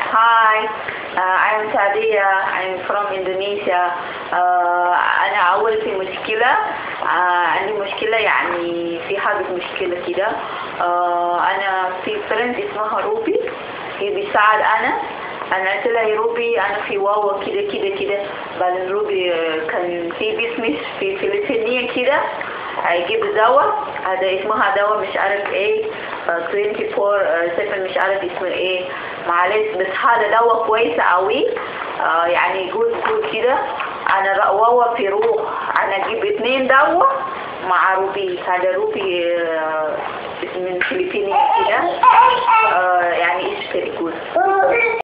hi, uh, I'm Sadia. I'm from Indonesia. Uh, أنا أول في مشكلة uh, عندي مشكلة يعني في حاجة مشكلة كده uh, أنا في فريند اسمها روبي هي بيساعد أنا أنا قلت لها يا روبي أنا في واوا كده كده كده بعدين روبي uh, كان في بيزنس في فلسطينية كده هيجيب دواء هذا اسمها دواء مش عارف ايه آه، 24 7 مش عارف اسمه ايه معلش بس هذا دواء كويس قوي آه، يعني جود جود كده انا رأوه في روح انا اجيب اتنين دواء مع روبي هذا روبي آه، من فلبينيا كده آه، يعني ايش very good